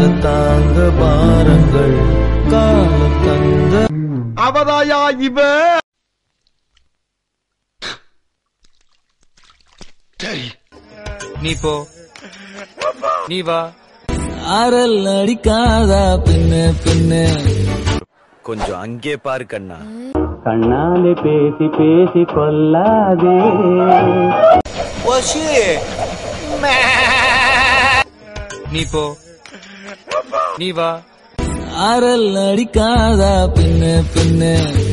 தாங்க பாரங்கள் காலம் தந்த அவதாயா இவ நீ போ நீ வா ஆரல் அடிக்காதா பின்ன பின்ன கொஞ்சம் அங்கே பாரு கண்ணா கண்ணாலே பேசி பேசி கொல்லாதே நீ போ நீ வா ஆரல் அடிக்காதா பின்ன பின்ன